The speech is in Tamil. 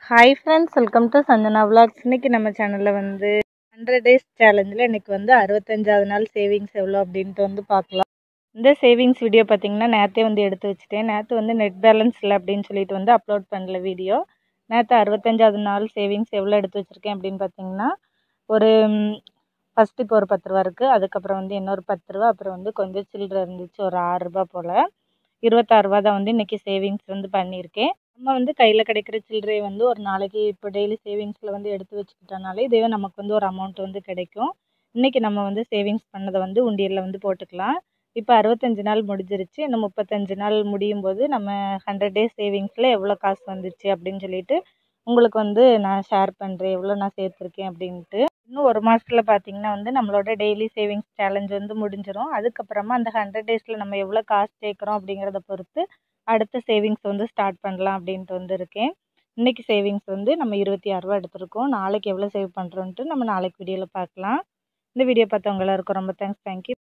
hi friends welcome to Sanjana vlogs இன்னைக்கு நம்ம சேனலில் வந்து ஹண்ட்ரட் டேஸ் சேலஞ்சில் இன்னைக்கு வந்து அறுபத்தஞ்சாவது நாள் சேவிங்ஸ் எவ்வளோ அப்படின்ட்டு வந்து பார்க்கலாம் இந்த சேவிங்ஸ் வீடியோ பார்த்தீங்கன்னா நேற்றே வந்து எடுத்து வச்சுட்டேன் நேற்று வந்து நெட் பேலன்ஸ் இல்லை அப்படின்னு சொல்லிட்டு வந்து அப்லோட் பண்ணல வீடியோ நேற்று அறுபத்தஞ்சாவது நாள் சேவிங்ஸ் எவ்வளோ எடுத்து வச்சுருக்கேன் அப்படின்னு பார்த்தீங்கன்னா ஒரு ஃபஸ்ட்டு இப்போ ஒரு பத்து ரூபா இருக்குது அதுக்கப்புறம் வந்து இன்னொரு பத்து ரூபா அப்புறம் வந்து கொஞ்சம் சில்லறை இருந்துச்சு ஒரு ஆறு ரூபா போல் இருபத்தாறு ரூபா தான் வந்து இன்றைக்கி சேவிங்ஸ் வந்து பண்ணியிருக்கேன் நம்ம வந்து கையில் கிடைக்கிற சில்லறையை வந்து ஒரு நாளைக்கு இப்போ டெய்லி சேவிங்ஸில் வந்து எடுத்து வச்சுக்கிட்டனாலே இதுவே நமக்கு வந்து ஒரு அமௌண்ட் வந்து கிடைக்கும் இன்றைக்கி நம்ம வந்து சேவிங்ஸ் பண்ணதை வந்து உண்டியலில் வந்து போட்டுக்கலாம் இப்போ அறுபத்தஞ்சு நாள் முடிஞ்சிருச்சு இன்னும் முப்பத்தஞ்சு நாள் முடியும் போது நம்ம ஹண்ட்ரட் டேஸ் சேவிங்ஸில் எவ்வளோ காசு வந்துச்சு அப்படின்னு சொல்லிட்டு உங்களுக்கு வந்து நான் ஷேர் பண்ணுறேன் எவ்வளோ நான் சேர்த்துருக்கேன் அப்படின்ட்டு இன்னும் ஒரு மாதத்தில் பார்த்தீங்கன்னா வந்து நம்மளோட டெய்லி சேவிங்ஸ் சேலஞ்ச் வந்து முடிஞ்சிடும் அதுக்கப்புறமா அந்த ஹண்ட்ரட் டேஸில் நம்ம எவ்வளோ காசு சேர்க்குறோம் அப்படிங்கிறத பொறுத்து அடுத்த சேவிங்ஸ் வந்து ஸ்டார்ட் பண்ணலாம் அப்படின்ட்டு வந்து இருக்கேன் இன்றைக்கி சேவிங்ஸ் வந்து நம்ம இருபத்தி ஆறுரூவா எடுத்திருக்கோம் நாளைக்கு எவ்வளோ சேவ் பண்ணுறோன்ட்டு நம்ம நாளைக்கு வீடியோவில் பார்க்கலாம் இந்த வீடியோ பார்த்தவங்க எல்லாருக்கும் ரொம்ப தேங்க்ஸ் தேங்க்யூ